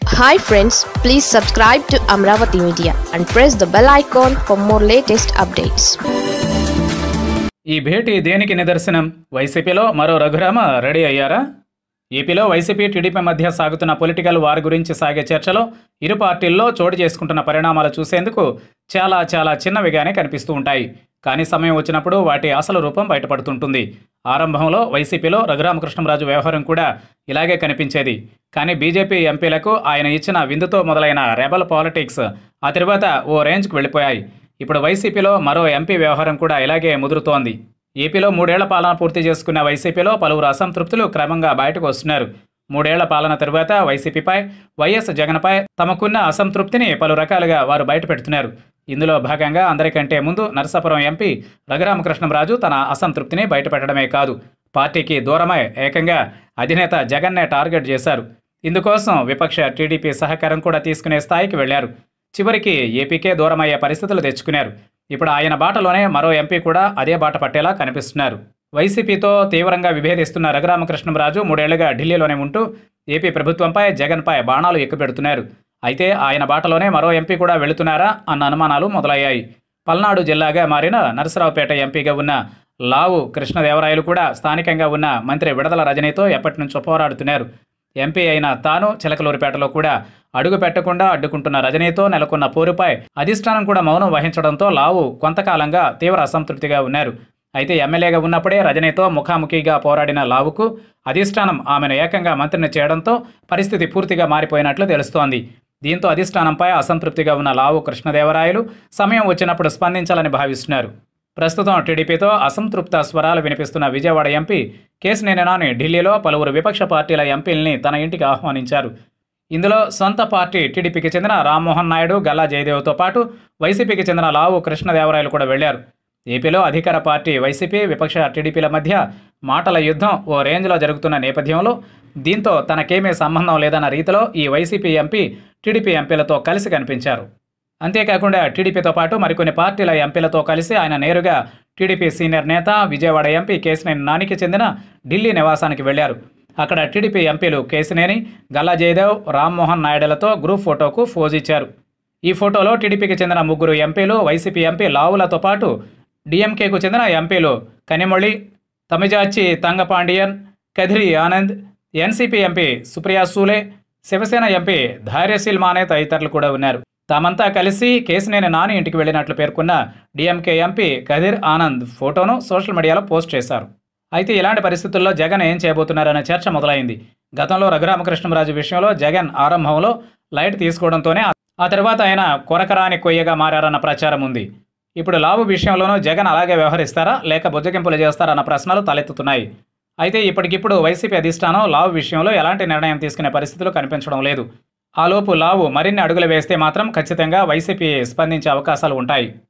hi friends please subscribe to Amaravati media and press the bell icon for more latest updates ఈ భేటీ దేనికి నిదర్శనం వైసీపీలో మరో రఘురామ రెడీ అయ్యారా ఏపీలో వైసీపీ టీడీపీ మధ్య సాగుతున్న పొలిటికల్ వార్ గురించి సాగే చర్చలో ఇరు పార్టీల్లో చోటు చేసుకుంటున్న పరిణామాలు చూసేందుకు చాలా చాలా చిన్నవిగానే కనిపిస్తూ ఉంటాయి కానీ సమయం వచ్చినప్పుడు వాటి అసలు రూపం బయటపడుతుంటుంది ఆరంభంలో వైసీపీలో రఘురామకృష్ణంరాజు వ్యవహారం కూడా ఇలాగే కనిపించేది కానీ బీజేపీ ఎంపీలకు ఆయన ఇచ్చిన విందుతో మొదలైన రెబల్ పాలిటిక్స్ ఆ తర్వాత ఓ రేంజ్కు వెళ్ళిపోయాయి ఇప్పుడు వైసీపీలో మరో ఎంపీ వ్యవహారం కూడా ఇలాగే ముదురుతోంది ఏపీలో మూడేళ్ల పాలన పూర్తి చేసుకున్న వైసీపీలో పలువురు అసంతృప్తులు క్రమంగా బయటకు వస్తున్నారు మూడేళ్ల పాలన తరువాత వైసీపీపై వైఎస్ జగన్పై తమకున్న అసంతృప్తిని పలు రకాలుగా వారు బయటపెడుతున్నారు ఇందులో భాగంగా అందరికంటే ముందు నరసాపురం ఎంపీ రఘురామకృష్ణంరాజు తన అసంతృప్తిని బయటపెట్టడమే కాదు పార్టీకి దూరమై ఏకంగా అధినేత జగన్నే టార్గెట్ చేశారు ఇందుకోసం విపక్ష టీడీపీ సహకారం కూడా తీసుకునే స్థాయికి వెళ్లారు చివరికి ఏపీకే దూరమయ్యే పరిస్థితులు తెచ్చుకున్నారు ఇప్పుడు ఆయన బాటలోనే మరో ఎంపీ కూడా అదే బాట పట్టేలా కనిపిస్తున్నారు వైసీపీతో తీవ్రంగా విభేదిస్తున్న రఘురామకృష్ణంరాజు మూడేళ్లుగా ఢిల్లీలోనే ఉంటూ ఏపీ ప్రభుత్వంపై జగన్పై బాణాలు ఎక్కుపెడుతున్నారు అయితే ఆయన బాటలోనే మరో ఎంపీ కూడా వెళుతున్నారా అన్న అనుమానాలు మొదలయ్యాయి పల్నాడు జిల్లాగా మారిన నరసరావుపేట ఎంపీగా ఉన్న లావు కృష్ణదేవరాయలు కూడా స్థానికంగా ఉన్న మంత్రి విడదల రజనీతో ఎప్పటి నుంచో పోరాడుతున్నారు ఎంపీ అయిన తాను చిలకలూరిపేటలో కూడా అడుగు పెట్టకుండా అడ్డుకుంటున్న రజనీతో నెలకొన్న పోరుపై అధిష్టానం కూడా మౌనం వహించడంతో లావు కొంతకాలంగా తీవ్ర అసంతృప్తిగా ఉన్నారు అయితే ఎమ్మెల్యేగా ఉన్నప్పుడే రజనీతో ముఖాముఖిగా పోరాడిన లావుకు అధిష్టానం ఆమెను ఏకంగా మంత్రిని చేయడంతో పరిస్థితి పూర్తిగా మారిపోయినట్లు తెలుస్తోంది దీంతో అధిష్టానంపై అసంతృప్తిగా ఉన్న లావు కృష్ణదేవరాయలు సమయం వచ్చినప్పుడు స్పందించాలని భావిస్తున్నారు ప్రస్తుతం టీడీపీతో అసంతృప్త స్వరాలు వినిపిస్తున్న విజయవాడ ఎంపీ కేసినేని నాని ఢిల్లీలో పలువురు విపక్ష పార్టీల ఎంపీల్ని తన ఇంటికి ఆహ్వానించారు ఇందులో సొంత పార్టీ టీడీపీకి చెందిన రామ్మోహన్ నాయుడు గల్లా జయదేవ్తో పాటు వైసీపీకి చెందిన లావు కృష్ణదేవరాయలు కూడా వెళ్లారు ఏపీలో అధికార పార్టీ వైసీపీ విపక్ష టీడీపీల మధ్య మాటల యుద్ధం ఓ రేంజ్లో జరుగుతున్న నేపథ్యంలో దీంతో తనకేమీ సంబంధం లేదన్న రీతిలో ఈ వైసీపీ ఎంపీ టీడీపీ ఎంపీలతో కలిసి కనిపించారు అంతేకాకుండా టీడీపీతో పాటు మరికొన్ని పార్టీల ఎంపీలతో కలిసి ఆయన నేరుగా టీడీపీ సీనియర్ నేత విజయవాడ ఎంపీ కేసినేని నానికి చెందిన ఢిల్లీ నివాసానికి వెళ్లారు అక్కడ టీడీపీ ఎంపీలు కేసినేని గల్లా జయదేవ్ రామ్మోహన్ నాయుడులతో గ్రూప్ ఫోటోకు ఫోజ్ ఇచ్చారు ఈ ఫోటోలో టీడీపీకి చెందిన ముగ్గురు ఎంపీలు వైసీపీ ఎంపీ లావులతో పాటు డిఎంకేకు చెందిన ఎంపీలు Kanimozhi Tamizhachi Thangapandian Kathir Anand NCP MP Supriya Sule Shiv Sena MP Dhairyasheel Mane తదితరులు కూడా ఉన్నారు తామంతా కలిసి కేసినేని నాని ఇంటికి వెళ్ళినట్లు పేర్కొన్న డిఎంకే ఎంపీ కదిర్ ఆనంద్ ఫోటోను సోషల్ మీడియాలో పోస్ట్ చేశారు అయితే ఇలాంటి పరిస్థితుల్లో జగన్ ఏం చేయబోతున్నారనే చర్చ మొదలైంది గతంలో రఘురామకృష్ణరాజు విషయంలో జగన్ ఆరంభంలో లైట్ తీసుకోవడంతోనే ఆ తర్వాత ఆయన కొరకరాని కొయ్యగా మారారన్న ప్రచారం ఉంది ఇప్పుడు లాభ విషయంలోనూ జగన్ అలాగే వ్యవహరిస్తారా లేక బుజ్జగింపులు చేస్తారన్న ప్రశ్నలు తలెత్తుతున్నాయి అయితే ఇప్పటికిప్పుడు వైసీపీ అధిష్టానం లావు విషయంలో ఎలాంటి నిర్ణయం తీసుకునే పరిస్థితులు కనిపించడం లేదు ఆలోపు లావు మరిన్ని అడుగులు వేస్తే మాత్రం ఖచ్చితంగా వైసీపీ స్పందించే అవకాశాలు ఉంటాయి